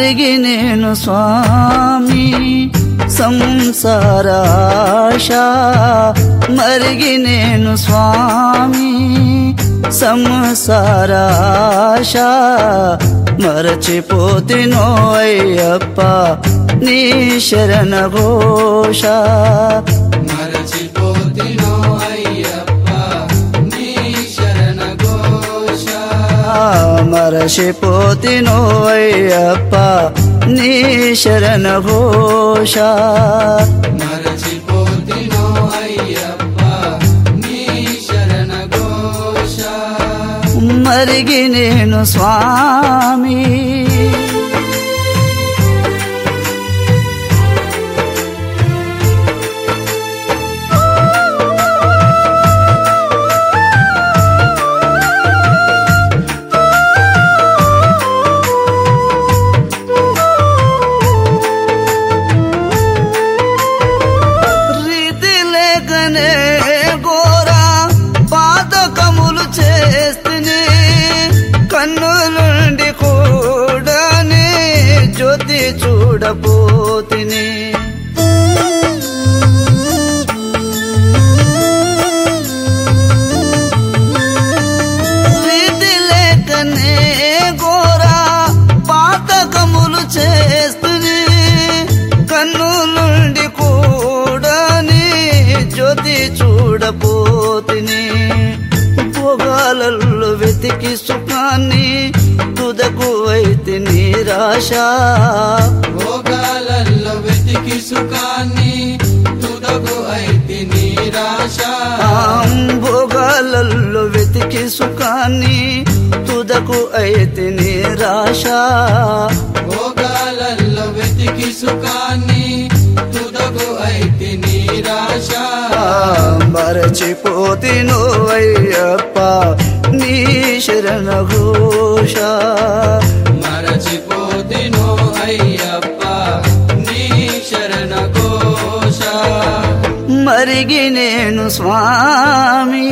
మరిగి నేను స్వామి సంసారాశ మరిగి నేను స్వామి సంసారాశ మరచిపోతినో అయ్యప్ప నీ శరణ ఘోష మరచిపోతినో అయ్యప్ప నీ శరణ ఘోష మరచిపోతినో అయ్యప్ప నీ శరణ ఘోష మరచిపోతినో అయ్యప్ప నీ శరణ ఘోష మరిగి నేను స్వామి రీతి లేకనే ఘోరా పాతకములు చేస్తుని కన్నులుండి కూడానే జ్యోతి చూడపోతిని రీతి లేకనే ఘోరా పాతకములు చేస్తుని కన్నులుండి కూడాని జ్యోతి చూడపోతిని భోగాలలో వెతికి సుఖాన్ని తుదకు అయితే నిరాశ భోగాలలో వెతికి సుఖాన్ని తుదకు అయితే నిరాశ ఆం భోగాలలో వెతికి సుఖాన్ని తుదకు అయితే నిరాశ భోగాలలో వెతికి సుఖాన్ని తుదకు అయితే నిరాశ మరచిపోతినో అయ్యప్ప నీ శరణ ఘోష మరచిపోతినో అయ్యప్ప నీ శరణ ఘోష మరిగి నేను స్వామి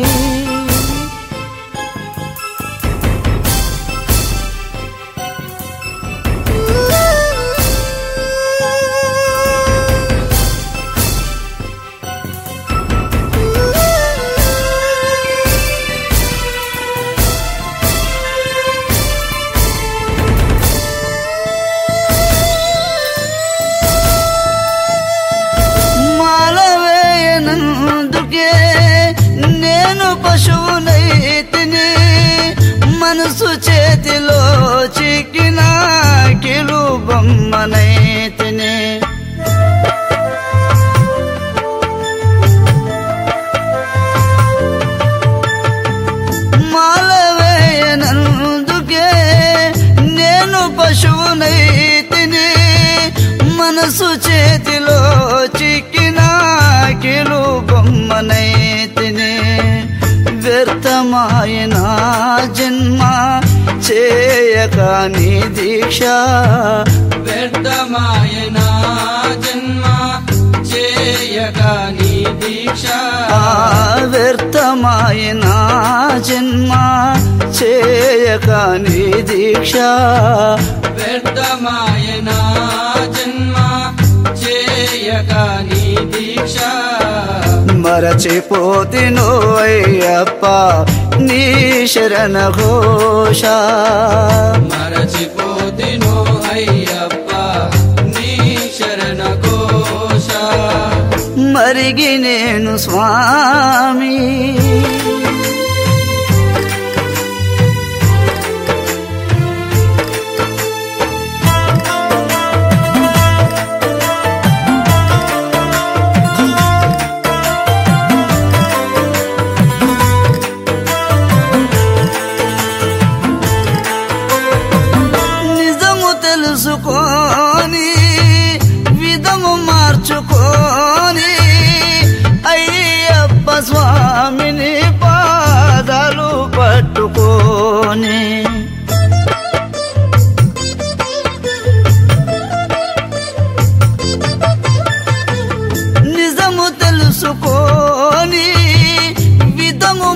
మాలవేయనందుకే నేను పశువునైతిని మనసు చేతిలో చిక్కిన కిలు బొమ్మనైతిని మాలవేయనందుకే నేను పశువునైతిని మనసు చేతిలో చిక్కిన కిలు బొమ్మనైతిని వ్యర్థమాయన జన్మ చేయక నీ దీక్ష వ్యర్థమాయన జన్మ చేయక నీ దీక్ష ఆ వ్యర్థమాయన జన్మ చేయక నీ దీక్ష వ్యర్థమాయన జన్మ చేయక నీ దీక్ష మరచిపోతినో అయ్యప్ప నీ శరణ ఘోష మరచిపోతినో అయ్యప్ప నీ శరణ ఘోష మరిగి నేను స్వామి నిజము తెలుసుకొని విధము మార్చుకొని అయ్యప్ప స్వామిని పాదాలు పట్టుకొని నిజము తెలుసుకొని విధము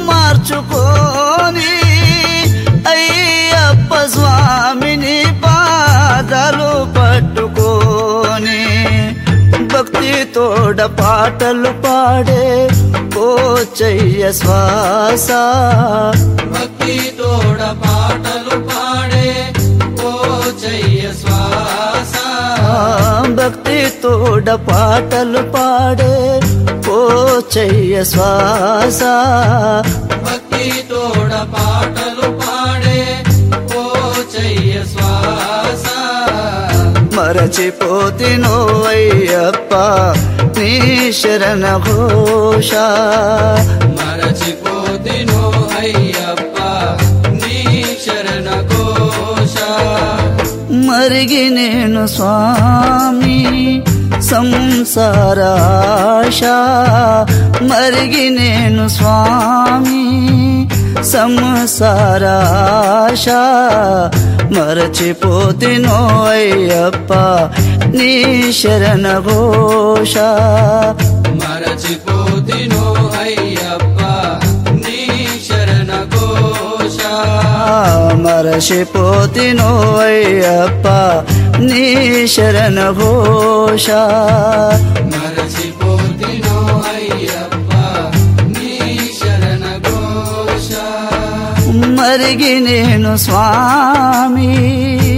మార్చుకొని అయ్యప్ప స్వామిని పాద పాదాలు పట్టుకోని భక్తి తోడ పాటలు పాడే ఓ చెయ్య శ్వాస భక్తి తోడ పాటలు పాడే ఓ చెయ్య శ్వాస భక్తి తోడ పాటలు పాడే ఓ చెయ్య శ్వాస భక్తి తోడ పాటలు పాడే ఓ చెయ్య శ్వాస మరచిపోతినో అయ్యప్ప నీ శరణ ఘోష మరచిపోతినో అయ్యప్ప నీ శరణ ఘోష మరిగి నేను స్వామి సంసారాశ మరిగి నేను స్వామి సంసారాశ మరచిపోతినో అయ్యప్ప నీ శరణ ఘోష మరచిపోతినో అయ్యప్ప నీ శరణ ఘోష మరచిపోతినో అయ్యప్ప నీ శరణ ఘోష మరచిపోతినో అయ్యప్ప నీ శరణ ఘోష మరిగి నేను స్వామి